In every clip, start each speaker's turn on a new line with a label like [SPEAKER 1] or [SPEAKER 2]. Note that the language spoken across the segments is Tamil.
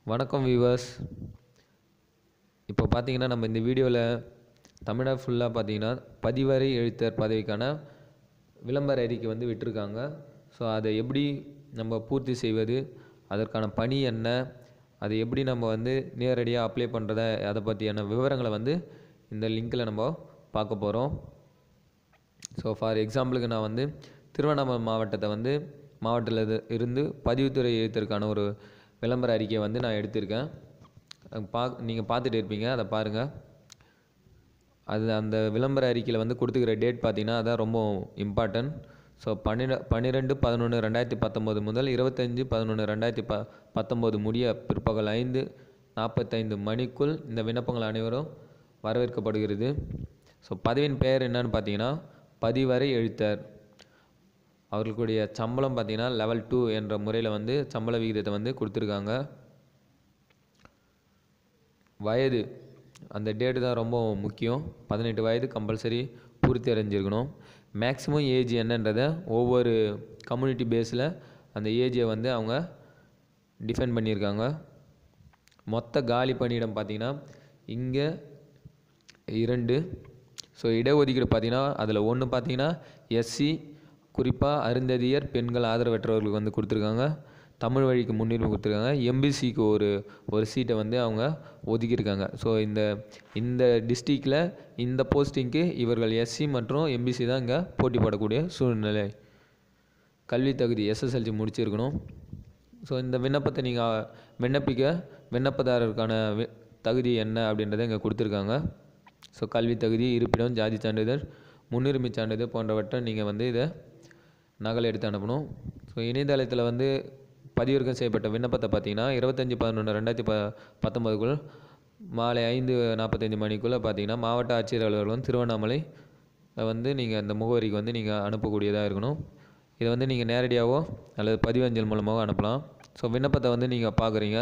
[SPEAKER 1] வணக்கம் வியூவர்ஸ் இப்போ பார்த்தீங்கன்னா நம்ம இந்த வீடியோவில் தமிழ்நாடு ஃபுல்லாக பார்த்தீங்கன்னா பதிவரை எழுத்தர் பதவிக்கான விளம்பர அறிக்கை வந்து விட்டிருக்காங்க ஸோ அதை எப்படி நம்ம பூர்த்தி செய்வது அதற்கான பணி என்ன அதை எப்படி நம்ம வந்து நேரடியாக அப்ளை பண்ணுறத அதை பற்றியான விவரங்களை வந்து இந்த லிங்க்கில் நம்ம பார்க்க போகிறோம் ஸோ ஃபார் எக்ஸாம்பிளுக்கு நான் வந்து திருவண்ணாமலை மாவட்டத்தை வந்து மாவட்டத்தில் இருந்து பதிவுத்துறை எழுத்திற்கான ஒரு விளம்பர அறிக்கையை வந்து நான் எடுத்திருக்கேன் அஹ் பா நீங்கள் பார்த்துட்டு இருப்பீங்க அதை பாருங்கள் அது அந்த விளம்பர அறிக்கையில் வந்து கொடுத்துக்கிற டேட் பார்த்தீங்கன்னா அதான் ரொம்ப இம்பார்ட்டன்ட் ஸோ பன்னிர பன்னிரெண்டு பதினொன்று ரெண்டாயிரத்தி பத்தொம்போது முதல் இருபத்தஞ்சி பதினொன்று ரெண்டாயிரத்தி ப பத்தொம்போது முடிய பிற்பகல் ஐந்து நாற்பத்தைந்து மணிக்குள் இந்த விண்ணப்பங்கள் அனைவரும் வரவேற்கப்படுகிறது ஸோ பதவியின் பெயர் என்னன்னு பார்த்தீங்கன்னா பதிவரை எழுத்தர் அவர்களுடைய சம்பளம் பார்த்தீங்கன்னா லெவல் டூ என்ற முறையில் வந்து சம்பள விகிதத்தை வந்து கொடுத்துருக்காங்க வயது அந்த டேட்டு தான் ரொம்ப முக்கியம் பதினெட்டு வயது கம்பல்சரி பூர்த்தி அடைஞ்சிருக்கணும் மேக்ஸிமம் ஏஜ் என்னன்றதை ஒவ்வொரு கம்யூனிட்டி பேஸில் அந்த ஏஜை வந்து அவங்க டிஃபைன் பண்ணியிருக்காங்க மொத்த காலி பணியிடம் பார்த்தீங்கன்னா இங்கே இரண்டு ஸோ இடஒதுக்கீடு பார்த்தீங்கன்னா அதில் ஒன்று பார்த்தீங்கன்னா எஸ்சி குறிப்பாக அருந்ததியர் பெண்கள் ஆதரவற்றவர்களுக்கு வந்து கொடுத்துருக்காங்க தமிழ் வழிக்கு முன்னுரிமை கொடுத்துருக்காங்க எம்பிசிக்கு ஒரு ஒரு சீட்டை வந்து அவங்க ஒதுக்கியிருக்காங்க ஸோ இந்த இந்த டிஸ்ட்ரிக்டில் இந்த போஸ்டிங்க்கு இவர்கள் எஸ்சி மற்றும் எம்பிசி தான் இங்கே போட்டி போடக்கூடிய சூழ்நிலை கல்வி தகுதி எஸ்எஸ்எல்சி முடிச்சிருக்கணும் ஸோ இந்த விண்ணப்பத்தை நீங்கள் விண்ணப்பிக்க விண்ணப்பதாரருக்கான வி- தகுதி என்ன அப்படின்றத இங்கே கொடுத்துருக்காங்க ஸோ கல்வி தகுதி இருப்பிடம் ஜாதி சான்றிதழ் முன்னுரிமை சான்றிதழ் போன்றவற்றை நீங்கள் வந்து இதை நகல் எடுத்து அனுப்பணும் ஸோ இணையதளத்தில் வந்து பதிவிறக்கம் செய்யப்பட்ட விண்ணப்பத்தை பார்த்தீங்கன்னா இருபத்தஞ்சி பதினொன்று ரெண்டாயிரத்தி ப பத்தொம்போதுக்குள் மாலை ஐந்து நாற்பத்தஞ்சு மணிக்குள்ளே பார்த்தீங்கன்னா மாவட்ட ஆட்சியர் அலுவலகம் திருவண்ணாமலை வந்து நீங்கள் அந்த முகவரிக்கு வந்து நீங்கள் அனுப்பக்கூடியதாக இருக்கணும் இதை வந்து நீங்கள் நேரடியாகவோ அல்லது பதிவஞ்சல் மூலமாகவோ அனுப்பலாம் ஸோ விண்ணப்பத்தை வந்து நீங்கள் பார்க்குறீங்க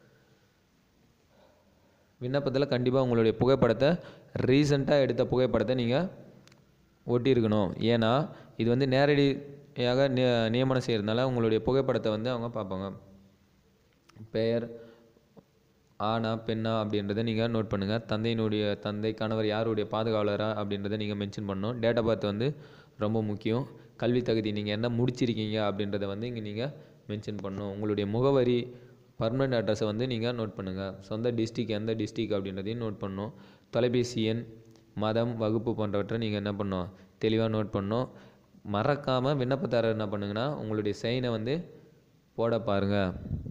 [SPEAKER 1] விண்ணப்பத்தில் கண்டிப்பாக உங்களுடைய புகைப்படத்தை ரீசெண்டாக எடுத்த புகைப்படத்தை நீங்கள் ஒட்டியிருக்கணும் ஏன்னா இது வந்து நேரடியாக நிய நியமனம் செய்கிறதுனால உங்களுடைய புகைப்படத்தை வந்து அவங்க பார்ப்பாங்க பெயர் ஆணா பெண்ணா அப்படின்றத நீங்கள் நோட் பண்ணுங்கள் தந்தையினுடைய தந்தை கணவர் யாருடைய பாதுகாவலரா அப்படின்றத நீங்கள் மென்ஷன் பண்ணணும் டேட் ஆஃப் பர்த் வந்து ரொம்ப முக்கியம் கல்வி தகுதி நீங்கள் என்ன முடிச்சிருக்கீங்க அப்படின்றத வந்து இங்கே நீங்கள் மென்ஷன் பண்ணணும் உங்களுடைய முகவரி பர்மனெண்ட் அட்ரஸை வந்து நீங்கள் நோட் பண்ணுங்கள் சொந்த டிஸ்ட்ரிக் எந்த டிஸ்ட்ரிக் அப்படின்றதையும் நோட் பண்ணணும் தொலைபேசி எண் மதம் வகுப்பு போன்றவற்றை நீங்கள் என்ன பண்ணணும் தெளிவாக நோட் பண்ணணும் மறக்காமல் விண்ணப்பதாரர் என்ன பண்ணுங்கன்னா உங்களுடைய சைனை வந்து போட பாருங்கள்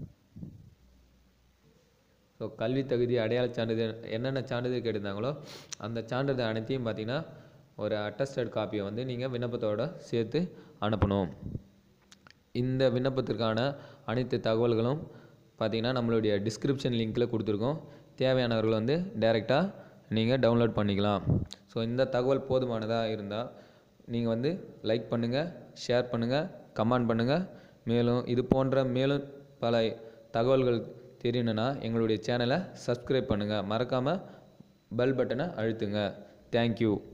[SPEAKER 1] ஸோ கல்வி தகுதி அடையாள சான்றிதழ் என்னென்ன சான்றிதழ் கேட்டிருந்தாங்களோ அந்த சான்றிதழ் அனைத்தையும் பார்த்தீங்கன்னா ஒரு அட்டஸ்டட் காப்பியை வந்து நீங்கள் விண்ணப்பத்தோட சேர்த்து அனுப்பணும் இந்த விண்ணப்பத்திற்கான அனைத்து தகவல்களும் பார்த்தீங்கன்னா நம்மளுடைய டிஸ்கிரிப்ஷன் லிங்க்கில் கொடுத்துருக்கோம் தேவையானவர்கள் வந்து டைரெக்டாக நீங்கள் டவுன்லோட் பண்ணிக்கலாம் ஸோ இந்த தகவல் போதுமானதாக இருந்தால் நீங்கள் வந்து லைக் பண்ணுங்கள் ஷேர் பண்ணுங்கள் கமெண்ட் பண்ணுங்கள் மேலும் இது போன்ற மேலும் பல தகவல்கள் தெரியணுன்னா எங்களுடைய சேனலை சப்ஸ்கிரைப் பண்ணுங்கள் மறக்காமல் பெல் பட்டனை அழுத்துங்க தேங்க்யூ